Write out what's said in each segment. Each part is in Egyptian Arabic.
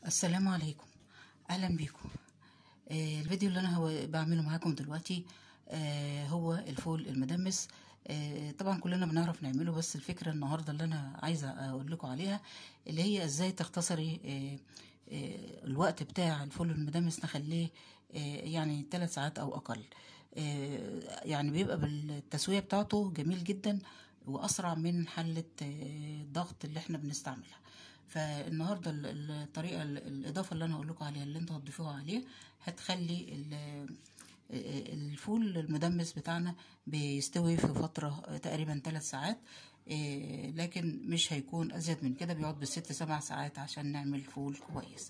السلام عليكم اهلا بيكم آه الفيديو اللي انا هو بعمله معاكم دلوقتي آه هو الفول المدمس آه طبعا كلنا بنعرف نعمله بس الفكره النهارده اللي انا عايزه اقول لكم عليها اللي هي ازاي تختصري آه آه الوقت بتاع الفول المدمس نخليه آه يعني ثلاث ساعات او اقل آه يعني بيبقى بالتسويه بتاعته جميل جدا واسرع من حله آه الضغط اللي احنا بنستعملها فالنهارده الطريقه الاضافه اللي انا هقول لكم عليها اللي انتوا هتضيفوها عليه هتخلي الفول المدمس بتاعنا بيستوي في فتره تقريبا ثلاث ساعات لكن مش هيكون ازيد من كده بيقعد بالست سبع ساعات عشان نعمل فول كويس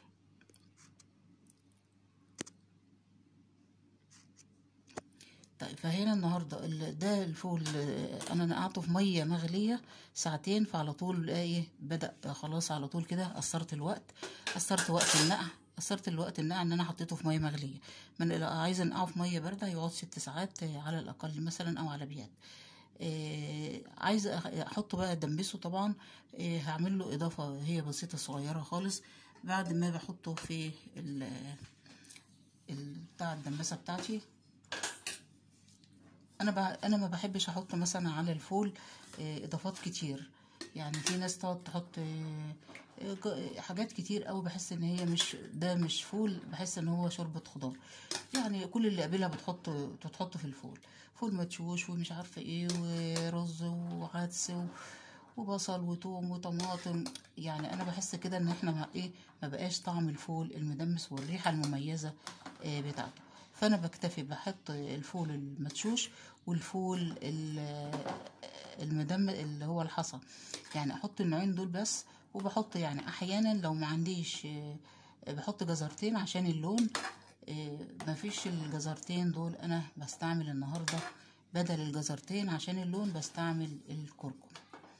طيب فهنا النهارده ده الفول انا نقعته في ميه مغليه ساعتين فعلى طول ايه بدا خلاص على طول كده قصرت الوقت قصرت وقت النقع قصرت الوقت النقع ان انا حطيته في ميه مغليه من عايزه انقعه في ميه بارده يقعد ست ساعات على الاقل مثلا او على بيات آه عايزه احطه بقى ادمسه طبعا آه هعمل له اضافه هي بسيطه صغيره خالص بعد ما بحطه في ال بتاع الدماسه بتاعتي انا بقى انا ما بحبش احط مثلا على الفول اضافات كتير يعني في ناس تقعد تحط حاجات كتير قوي بحس ان هي مش ده مش فول بحس ان هو شوربه خضار يعني كل اللي قابلها بتحط تحط في الفول فول مدشوش ومش عارفه ايه ورز وعدس وبصل وتوم وطماطم يعني انا بحس كده ان احنا ما ايه ما بقاش طعم الفول المدمس والريحه المميزه بتاعته فانا بكتفي بحط الفول المدشوش والفول المدمس اللي هو الحصى يعني احط النوعين دول بس وبحط يعني احيانا لو ما عنديش بحط جزرتين عشان اللون مفيش الجزرتين دول انا بستعمل النهارده بدل الجزرتين عشان اللون بستعمل الكركم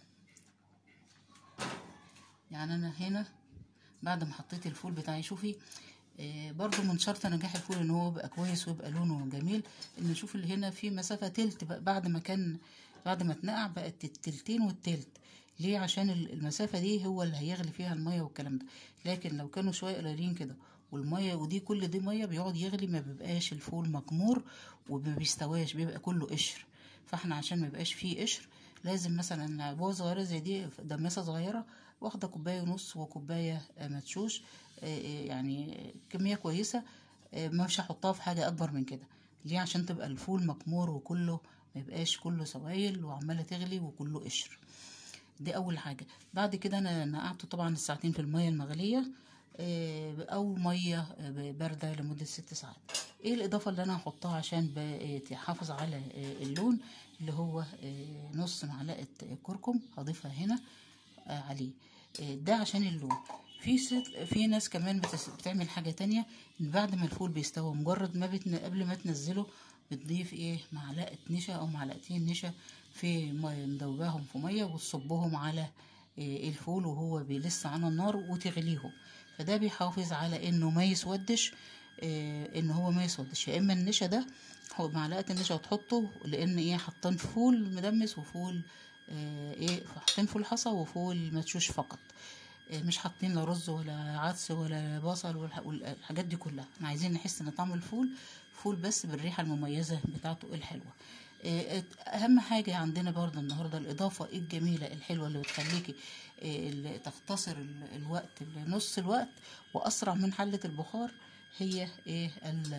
يعني انا هنا بعد ما حطيت الفول بتاعي شوفي برضو من شرط نجاح الفول ان هو يبقى كويس ويبقى لونه جميل ان نشوف اللي هنا في مسافة تلت بعد ما كان بعد ما اتنقع بقت التلتين والتلت ليه عشان المسافة دي هو اللي هيغلي فيها المية والكلام ده لكن لو كانوا شوية قليلين كده والمية ودي كل دي مية بيقعد يغلي ما بيبقاش الفول مجمور وما بيستواش بيبقى كله قشر فاحنا عشان ما يبقاش فيه قشر لازم مثلا بوظة صغيرة زي دي دماسة صغيرة واخدة كوباية ونص وكوباية مدشوش يعني كمية كويسة مش هحطها في حاجة أكبر من كده ليه عشان تبقى الفول مكمور وكله ما يبقاش كله سوائل وعمالة تغلي وكله قشر دي أول حاجة بعد كده أنا نقعته طبعا الساعتين في المية المغلية أو مية باردة لمدة ست ساعات ايه الإضافة اللي أنا هحطها عشان تحافظ على اللون اللي هو نص معلقة كركم هضيفها هنا عليه ده عشان اللون في ست في ناس كمان بتعمل حاجه تانية بعد ما الفول بيستوى مجرد ما بتن... قبل ما تنزله بتضيف ايه معلقه نشا او معلقتين نشا في ميه مدوباهم في ميه وتصبهم على إيه الفول وهو لسه على النار وتغليهم فده بيحافظ على انه ما يسودش إيه ان هو ما يسودش يا اما النشا ده هو معلقه النشا وتحطه لان ايه حاطين فول مدمس وفول ايه حاطين فول حصى وفول مدشوش فقط مش حاطين لا رز ولا عدس ولا بصل والحاجات دي كلها احنا عايزين نحس ان طعم الفول فول بس بالريحه المميزه بتاعته الحلوه اهم حاجه عندنا برضه النهارده الاضافه الجميله الحلوه اللي بتخليكي اللي تختصر الوقت نص الوقت واسرع من حله البخار هي ايه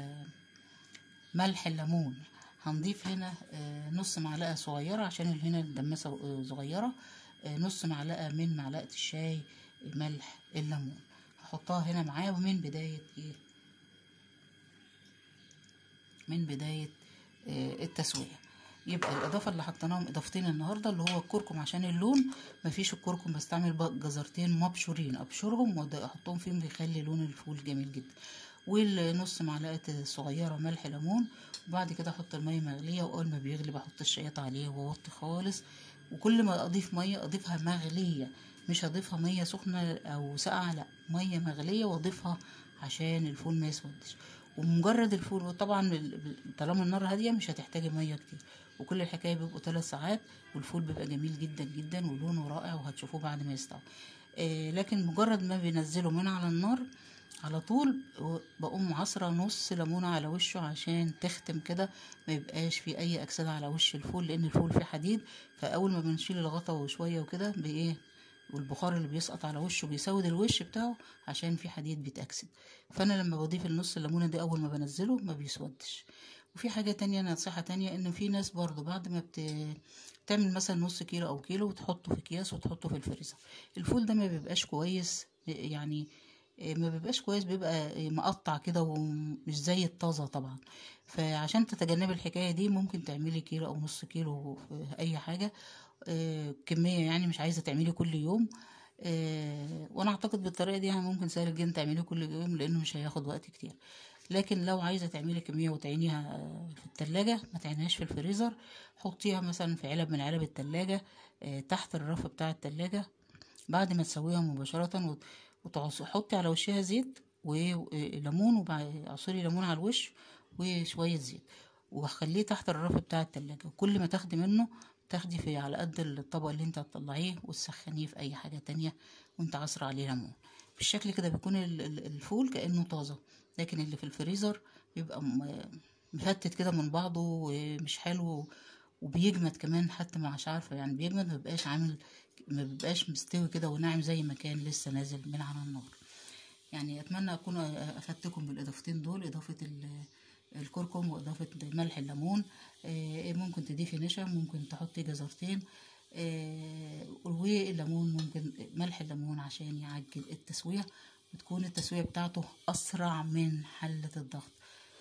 ملح الليمون هنضيف هنا نص معلقه صغيره عشان هنا الدماسه صغيره نص معلقه من معلقه الشاي ملح الليمون هحطها هنا معاه ومن بدايه ايه من بدايه التسويه يبقى الاضافه اللي حطيناهم اضافتين النهارده اللي هو الكركم عشان اللون مفيش الكركم بستعمل جزرتين مبشورين ابشرهم واحطهم فيهم بيخلي لون الفول جميل جدا والنص معلقه صغيره ملح ليمون وبعد كده احط الميه مغليه واول ما بيغلي بحط الشياط عليه واوطي خالص وكل ما اضيف ميه اضيفها مغليه مش هضيفها ميه سخنه او ساقعه لا ميه مغليه واضيفها عشان الفول ما يسودش ومجرد الفول وطبعا طالما النار هاديه مش هتحتاجي ميه كتير وكل الحكايه بيبقوا ثلاث ساعات والفول بيبقى جميل جدا جدا ولونه رائع وهتشوفوه بعد ما يستوي آه لكن مجرد ما بينزله من على النار على طول بقوم عصرة نص ليمونة على وشه عشان تختم كده ما يبقاش في اي اكسده على وش الفول لان الفول فيه حديد فاول ما بنشيل الغطا وشويه وكده بايه والبخار اللي بيسقط على وشه بيسود الوش بتاعه عشان في حديد بيتأكسد فانا لما بضيف النص الليمونه دي اول ما بنزله ما بيسودش وفي حاجه تانية نصيحه تانية ان في ناس برضو بعد ما بت... تعمل مثلا نص كيلو او كيلو وتحطه في اكياس وتحطه في الفريزر الفول ده ما بيبقاش كويس يعني ما بيبقاش كويس بيبقى مقطع كده ومش زي الطازه طبعا فعشان تتجنبي الحكايه دي ممكن تعملي كيلو او نص كيلو في اي حاجه كميه يعني مش عايزه تعملي كل يوم وانا اعتقد بالطريقه دي ممكن سهل جدا تعمليه كل يوم لانه مش هياخد وقت كتير لكن لو عايزه تعملي كميه وتعينيها في التلاجة ما تعينهاش في الفريزر حطيها مثلا في علب من علب التلاجة تحت الرف بتاع التلاجة بعد ما تسويها مباشره وتحطي على وشها زيت وليمون وعصيري ليمون على الوش وشويه زيت وخليه تحت الرف بتاع التلاجة وكل ما تاخدي منه تاخدي في على قد الطبق اللي انت هتطلعيه وتسخنيه في اي حاجه تانية وانت عصر عليه ليمون بالشكل كده بيكون الفول كانه طازه لكن اللي في الفريزر بيبقى مفتت كده من بعضه ومش حلو وبيجمد كمان حتى مش عارفه يعني بيجمد ما بيبقاش عامل ما بيبقاش مستوي كده وناعم زي ما كان لسه نازل من على النار يعني اتمنى اكون افدتكم بالاضافتين دول اضافه الكركم واضافه ملح الليمون آه ممكن تضيفي نشا ممكن تحطي جزرتين آه والليمون ممكن ملح الليمون عشان يعجل التسويه وتكون التسويه بتاعته اسرع من حله الضغط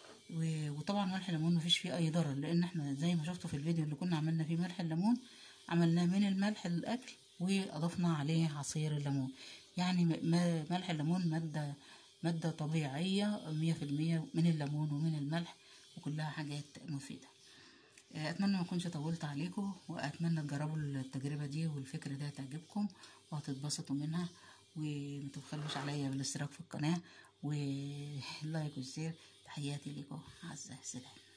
وطبعا ملح الليمون مفيش فيه اي ضرر لان احنا زي ما شفتوا في الفيديو اللي كنا عملنا فيه ملح الليمون عملناه من الملح للاكل واضفنا عليه عصير الليمون يعني ملح الليمون ماده مادة طبيعية مية في المية من الليمون ومن الملح وكلها حاجات مفيدة أتمنى ما أكونش طولت عليكم وأتمنى تجربوا التجربة دي والفكرة ده تعجبكم وهتتبسطوا منها ومتبخلوش عليا بالاشتراك في القناة واللايك والشير تحياتي لكم عزة سلام